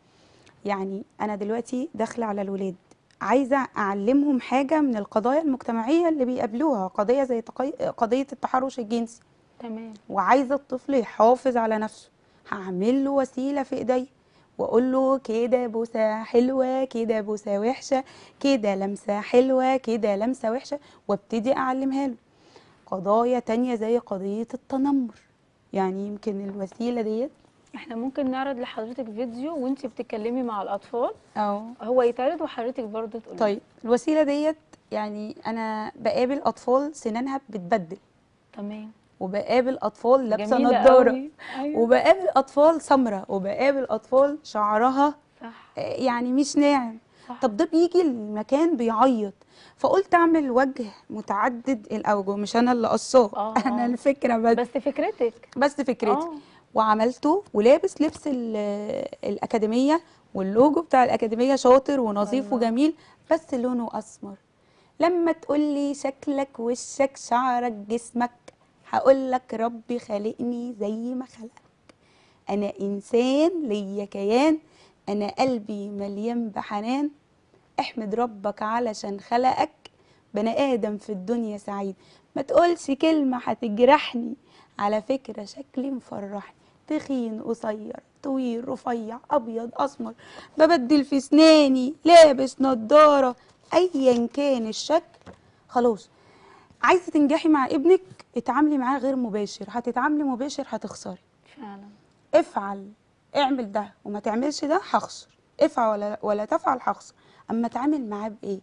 يعني أنا دلوقتي داخلة على الولاد عايزة أعلمهم حاجة من القضايا المجتمعية اللي بيقابلوها قضية زي تقي... قضية التحرش الجنسي تمام وعايزة الطفل يحافظ على نفسه هعمل له وسيلة في ايدي واقول له كده بوسة حلوة كده بوسة وحشة كده لمسة حلوة كده لمسة وحشة وابتدي اعلمها له قضايا تانية زي قضية التنمر يعني يمكن الوسيلة ديت احنا ممكن نعرض لحضرتك فيديو وانتي بتتكلمي مع الاطفال اه هو يتعرض وحضرتك برضه تقولي طيب الوسيلة ديت يعني انا بقابل اطفال سنانها بتبدل تمام وبقابل اطفال لابسه جميلة نضاره قوي. أيوة. وبقابل اطفال سمراء وبقابل اطفال شعرها صح آه، يعني مش ناعم صح. طب ده بيجي المكان بيعيط فقلت اعمل وجه متعدد الاوجه مش انا اللي قصاه آه، انا آه. الفكره بس بس فكرتك بس فكرتي آه. وعملته ولابس لبس ال- الاكاديميه واللوجو بتاع الاكاديميه شاطر ونظيف الله. وجميل بس لونه اسمر لما تقولي شكلك وشك شعرك جسمك هقولك ربي خلقني زي ما خلقك انا انسان ليا كيان انا قلبي مليان بحنان احمد ربك علشان خلقك بني ادم في الدنيا سعيد ما تقولش كلمه هتجرحني على فكره شكلي مفرحني تخين قصير طويل رفيع ابيض اسمر ببدل في اسناني لابس نضاره ايا كان الشكل خلاص عايزه تنجحي مع ابنك اتعاملي معاه غير مباشر هتتعاملي مباشر هتخسري فعلا افعل اعمل ده وما تعملش ده هخسر افعل ولا ولا تفعل هخسر اما اتعامل معاه بايه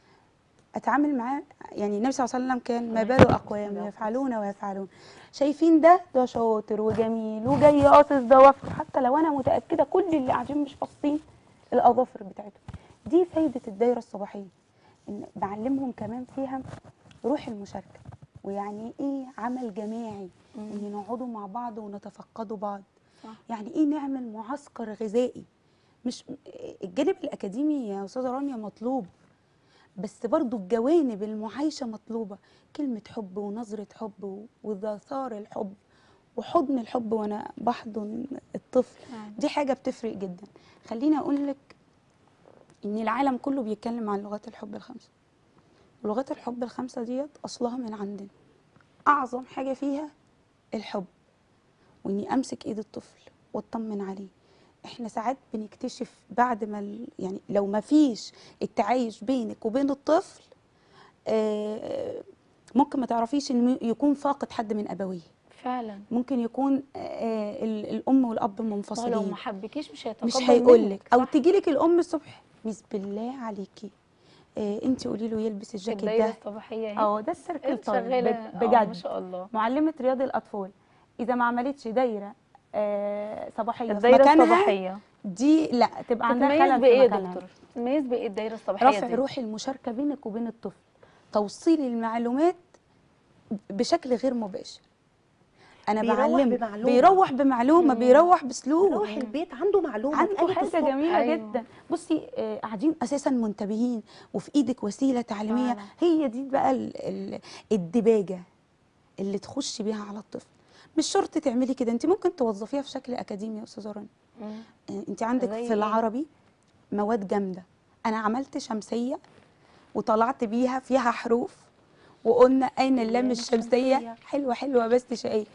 اتعامل معاه يعني النبي صلى الله عليه وسلم كان ما بال اقوام يفعلون ويفعلون شايفين ده ده شاطر وجميل وجاي قاصص ضوافره حتى لو انا متاكده كل اللي قاعدين مش قاصين الاظافر بتاعتهم دي فايده الدايره الصباحيه ان بعلمهم كمان فيها روح المشاركه ويعني ايه عمل جماعي ان نقعدوا مع بعض ونتفقدوا بعض صح. يعني ايه نعمل معسكر غذائي مش الجانب الاكاديمي يا استاذه رانيا مطلوب بس برضو الجوانب المعايشه مطلوبه كلمه حب ونظره حب و- وذاثار الحب وحضن الحب وانا بحضن الطفل فعلا. دي حاجه بتفرق جدا خليني اقول لك ان العالم كله بيتكلم عن لغات الحب الخمسه ولغات الحب الخمسه ديت اصلها من عندنا اعظم حاجه فيها الحب واني امسك ايد الطفل واطمن عليه احنا ساعات بنكتشف بعد ما ال- يعني لو ما فيش التعايش بينك وبين الطفل آه، ممكن ما تعرفيش ان يكون فاقد حد من ابويه فعلا ممكن يكون آه، ال- الام والاب ما هو لو منفصلين ما حبكيش مش هيتقبل مش هيقول منك، لك او صح؟ تجي لك الام الصبح مس بالله عليكي آه انت قولي له يلبس الجاكيت الدايره ده الصباحيه اهي اه ده السيركل انت طيب شغاله بج- آه، بجد ما شاء الله معلمه رياض الاطفال اذا ما عملتش دايره آه صباحيه في الدايره مكانها الصباحيه دي لا تبقى عندها تتميز خلل بايه في يا مكانها دكتور تتميز بايه الدايره الصباحيه رفع دي روح المشاركه بينك وبين الطفل توصيل المعلومات بشكل غير مباشر انا بيروح بعلمه بمعلومة. بيروح بمعلومه مم. بيروح باسلوب روح البيت عنده معلومه عنده اتقالت حاجه الصبح. جميله أيوة. جدا بصي آه، قاعدين اساسا منتبهين وفي ايدك وسيله تعليميه فعلا. هي دي بقى ال- ال- الدباجه اللي تخش بيها على الطفل مش شرط تعملي كده انت ممكن توظفيها في شكل اكاديمي يا استاذه رنا مم. آه، انت عندك زي في إيه؟ العربي مواد جامده انا عملت شمسيه وطلعت بيها فيها حروف وقلنا اين اللام اللام الشمسيه الشمسية. حلوه حلوه بس شقيه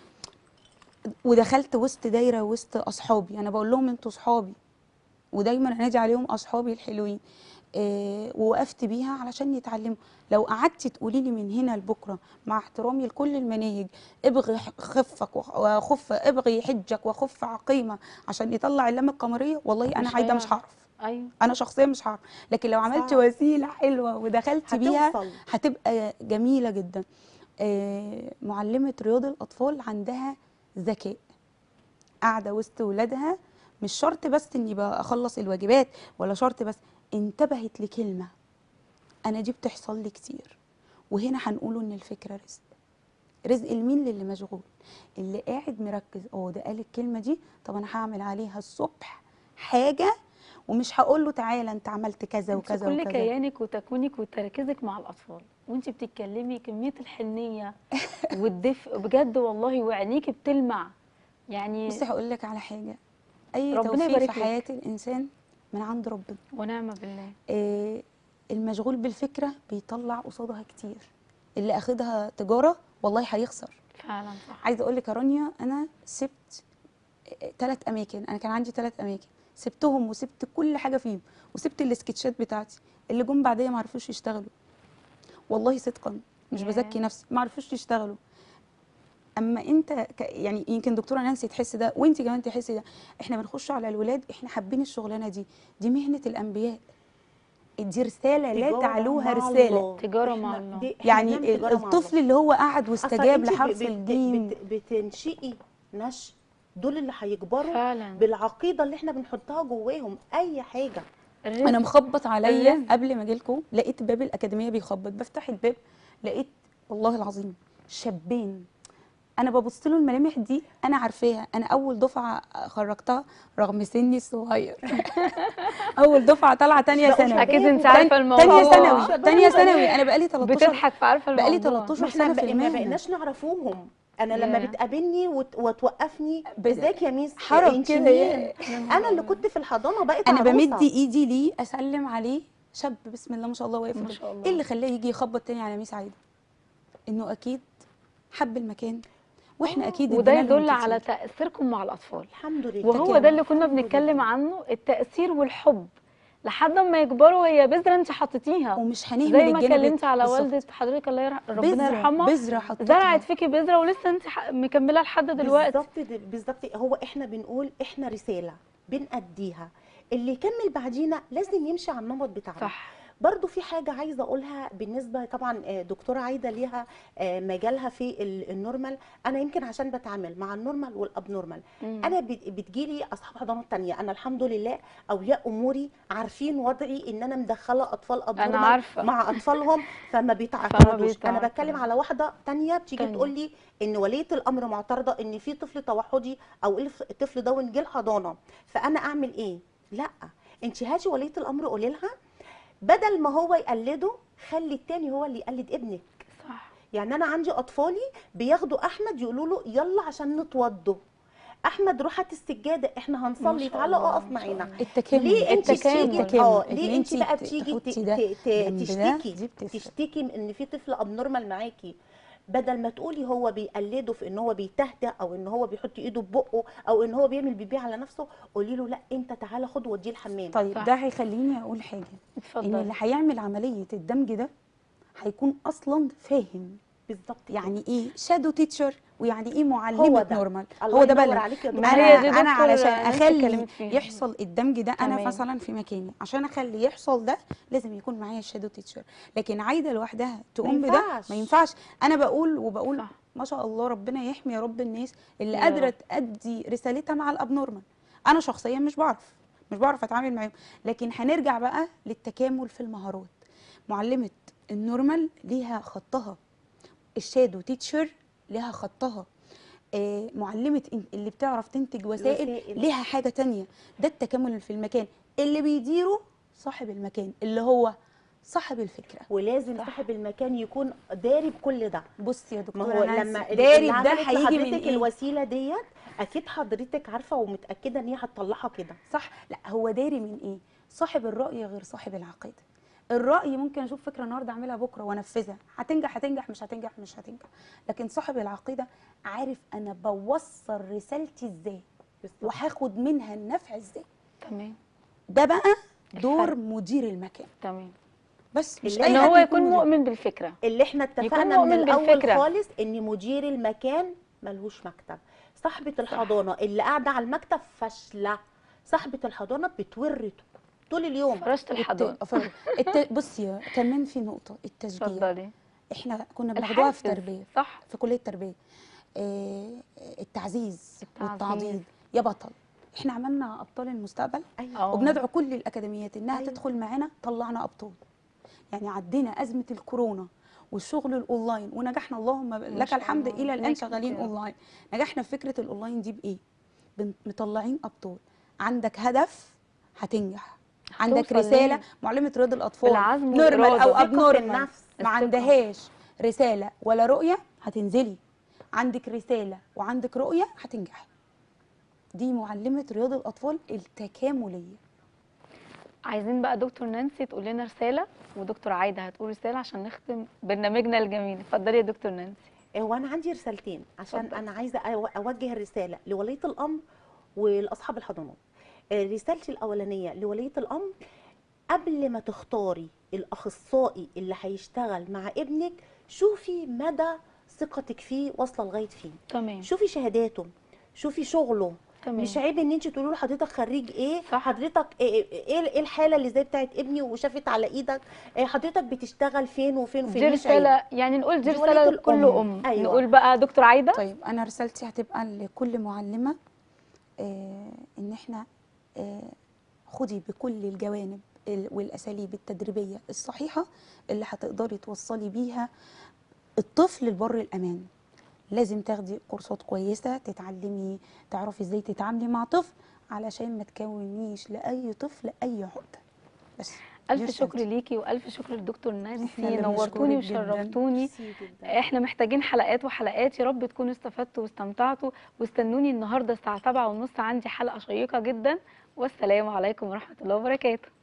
ودخلت وسط دايره وسط اصحابي انا بقول لهم انتوا صحابي ودايما انادي عليهم اصحابي الحلوين آه ووقفت بيها علشان يتعلموا لو قعدتي تقولي لي من هنا لبكره مع احترامي لكل المناهج ابغي ح- خفك وخ- وخف ابغي حجك وخف عقيمه عشان يطلع اللام القمريه والله انا مش عايده مش هيعرف. هعرف ايوه انا شخصيا مش هعرف لكن لو عملت صعب. وسيله حلوه ودخلت بيها هتوصل. هتبقى جميله جدا آه، معلمه رياض الاطفال عندها ذكاء قاعده وسط ولادها مش شرط بس اني بقى اخلص الواجبات ولا شرط بس انتبهت لكلمه انا دي بتحصل لي كتير وهنا هنقوله ان الفكره رزق رزق لمين للي مشغول اللي قاعد مركز اه ده قال الكلمه دي طب انا هعمل عليها الصبح حاجه ومش هقول له تعالى انت عملت كذا انت وكذا كل وكذا كيانك وتكوينك وتركيزك مع الاطفال وانت بتتكلمي كميه الحنيه والدفء بجد والله وعينيكي بتلمع يعني بصي هقول لك على حاجه اي ربنا توفيق يبارك في لك. حياه الانسان من عند ربنا ونعم بالله آه، المشغول بالفكره بيطلع قصادها كتير اللي اخدها تجاره والله هيخسر فعلا صح عايزه اقول لك يا رانيا انا سبت ثلاث اماكن انا كان عندي ثلاث اماكن سبتهم وسبت كل حاجه فيهم وسبت السكتشات بتاعتي اللي جم بعديا ما عرفوش يشتغلوا والله صدقا مش ياه. بزكي نفسي ما عرفوش يشتغلوا اما انت ك... يعني يمكن دكتوره نانسي تحس ده وانت كمان تحسي ده احنا بنخش على الولاد احنا حابين الشغلانه دي دي مهنه الانبياء دي رساله لا تجارة تعلوها مع رساله الله. تجارة إحنا مع الله. دي- إحنا يعني بنعمل تجارة مع الله. الطفل اللي هو قعد أصل واستجاب أنت لحرف بت- بت- الجيم بت- بتنشئي نشء دول اللي هيكبروا فعلا بالعقيده اللي احنا بنحطها جواهم اي حاجه الرزق انا مخبط عليا الرزق. قبل ما اجيلكم لقيت باب الاكاديميه بيخبط بفتح الباب لقيت والله العظيم شابين انا ببص له الملامح دي انا عارفاها انا اول دفعه خرجتها رغم سني الصغير اول دفعه طالعه تانية بقوا ثانوي اكيد انت تانية عارفه الموضوع تانية ثانوي شباب تانية وبنات. ثانوي انا بقالي 13 بتضحك فعارفه الموضوع بقالي 13 ما احنا سنه في بق- ما المهنه بقيناش نعرفوهم انا لما ياه. بتقابلني وت- وتوقفني ب- ازيك يا ميس حرب انت كده مين يا- انا اللي كنت في الحضانه بقيت انا عروسة. بمد ايدي ليه اسلم عليه شاب بسم الله ما شاء الله واقف ما كده. شاء الله. ايه اللي خلاه يجي يخبط تاني على ميس عايده انه اكيد حب المكان واحنا آه، اكيد وده ادينا لهم يدل على كتير. تاثيركم مع الاطفال الحمد لله وهو تكامل. ده اللي كنا الحمد بنتكلم لله. عنه التاثير والحب لحد ما يكبروا هي بذره انت حطيتيها ومش هنهمل زي ما الجانب كلمت على بالظبط. والده حضرتك الله يرح... ربنا بذرة- يرحمها بذره حطيتها زرعت فيكي بذره ولسه انت ح- مكمله لحد دلوقتي بالظبط ده- بالظبط هو احنا بنقول احنا رساله بنأديها اللي يكمل بعدينا لازم يمشي على النمط بتاعنا صح برضو في حاجة عايزة أقولها بالنسبة طبعا آه، دكتورة عايدة ليها آه، مجالها في ال- النورمال أنا يمكن عشان بتعامل مع النورمال والأبنورمال مم. أنا بت- بتجيلي أصحاب حضانات تانية أنا الحمد لله أولياء أموري عارفين وضعي إن أنا مدخلة أطفال أبنورمال عارفة. مع أطفالهم فما بيتعترضوش أنا بيتعترضوا. بتكلم على واحدة تانية بتيجي تانية. تقول لي إن ولية الأمر معترضة إن في طفل توحدي أو الف- الطفل ده جه الحضانة فأنا أعمل إيه؟ لا أنت هاتي ولية الأمر قولي لها بدل ما هو يقلده خلي التاني هو اللي يقلد ابنك صح يعني انا عندي اطفالي بياخدوا احمد يقولوا له يلا عشان نتوضوا احمد روح هات السجاده احنا ما هنصلي شاء تعالى الله، اقف ما شاء معانا الله. التكامل ليه انت التكامل. بتيجي اه إن ليه انت انتي بقى ت- بتيجي ت- تحطي ده ت- ت- جنب ده، تشتكي دي بتفرق. تشتكي من ان في طفل ابنورمال معاكي بدل ما تقولي هو بيقلده في ان هو بيتهته او ان هو بيحط ايده في بقه او ان هو بيعمل بيبي على نفسه قولي له لا انت تعالى خد وديه الحمام طيب صح. ده هيخليني اقول حاجه ان اتفضلي اللي هيعمل عمليه الدمج ده هيكون اصلا فاهم بالظبط كده. يعني ايه شادو تيتشر ويعني ايه هو معلمه ده. نورمال الله هو ده بقى ينور اللي- عليك يا ما دكتور. هي انا دي انا دكتور علشان نانسي اخلي اتكلمت فيها. يحصل الدمج ده انا تمام. مثلا في مكاني عشان اخلي يحصل ده لازم يكون معايا الشادو تيتشر لكن عايده لوحدها تقوم بده ينفعش. ما ينفعش انا بقول وبقول صح. ما شاء الله ربنا يحمي يا رب الناس اللي يا قادره رب. تأدي رسالتها مع الابنورمال انا شخصيا مش بعرف مش بعرف اتعامل معاهم لكن هنرجع بقى للتكامل في المهارات معلمه النورمال ليها خطها الشادو تيتشر ليها خطها آه، معلمه إن- اللي بتعرف تنتج وسائل الوسائل. ليها حاجه تانية ده التكامل في المكان اللي بيديره صاحب المكان اللي هو صاحب الفكره ولازم صاحب المكان يكون داري بكل ده بص يا ما دكتوره هو نانسي، لما داري اللي ده عملت هيجي من لحضرتك ايه الوسيله ديت اكيد حضرتك عارفه ومتاكده ان هي هتطلعها كده صح لا هو داري من ايه صاحب الراي غير صاحب العقيده الراي ممكن اشوف فكره النهارده اعملها بكره وانفذها هتنجح هتنجح مش هتنجح مش هتنجح لكن صاحب العقيده عارف انا بوصل رسالتي ازاي بالظبط. وهاخد منها النفع ازاي تمام ده بقى دور الفرق. مدير المكان تمام بس مش اللي اي ان حد هو يكون مدير. مؤمن بالفكره اللي احنا اتفقنا من مؤمن الاول بالفكرة. خالص ان مدير المكان ملهوش مكتب صاحبه الحضانه اللي قاعده على المكتب فاشله صاحبه الحضانه بتورط طول اليوم فرشت الحضانه الت... أفر- الت... بصي يا- كمان في نقطه التشجيع اتفضلي احنا كنا بناخدوها في الحافز. تربيه صح في كليه التربيه آه، التعزيز التعزيز. والتعضيد يا بطل احنا عملنا ابطال المستقبل ايوه أه. وبندعو كل الاكاديميات انها أيوة. تدخل معانا طلعنا ابطال يعني عدينا ازمه الكورونا والشغل الاونلاين ونجحنا اللهم لك شاء الحمد الله. الى الان نجحت شغالين يا رب. اونلاين نجحنا في فكره الاونلاين دي بايه بن- مطلعين ابطال عندك هدف هتنجح عندك هتوصل رساله ليه؟ معلمه رياض الاطفال بالعزم نورمال والإرادة. او ثقة اب في نورمال النفس. ما الثقة. عندهاش رساله ولا رؤيه هتنزلي عندك رساله وعندك رؤيه هتنجحي دي معلمه رياض الاطفال التكامليه عايزين بقى دكتور نانسي تقول لنا رساله ودكتور عايده هتقول رساله عشان نختم برنامجنا الجميل اتفضلي يا دكتور نانسي هو انا عندي رسالتين عشان اتفضل. انا عايزه أو- اوجه الرساله لوليه الامر ولاصحاب الحضانات آه، رسالتي الاولانيه لوليه الامر قبل ما تختاري الاخصائي اللي هيشتغل مع ابنك شوفي مدى ثقتك فيه واصله لغايه فين تمام شوفي شهاداته شوفي شغله تمام مش عيب ان انت تقولي له حضرتك خريج ايه صح. حضرتك ايه ايه إيه الحاله اللي زي بتاعت ابني وشافت على ايدك إيه حضرتك بتشتغل فين وفين وفين دي مش عيب. رساله يعني نقول دي دي ولية رساله لكل الأم. ام أيوة. نقول بقى دكتور عايده طيب انا رسالتي هتبقى لكل معلمه آه ان احنا آه خدي بكل الجوانب ال- والاساليب التدريبيه الصحيحه اللي هتقدري توصلي بيها الطفل لبر الامان لازم تاخدي كورسات كويسه تتعلمي تعرفي ازاي تتعاملي مع طفل علشان ما تكونيش لاي طفل اي عقده بس دي الف شكر رسالتي. ليكي والف شكر للدكتور نانسي إحنا اللي نورتوني بنشكرك جداً. وشرفتوني ميرسي جدا احنا محتاجين حلقات وحلقات يا رب تكونوا استفدتوا واستمتعتوا واستنوني النهارده الساعه 7 ونص عندي حلقه شيقه جدا والسلام عليكم ورحمه الله وبركاته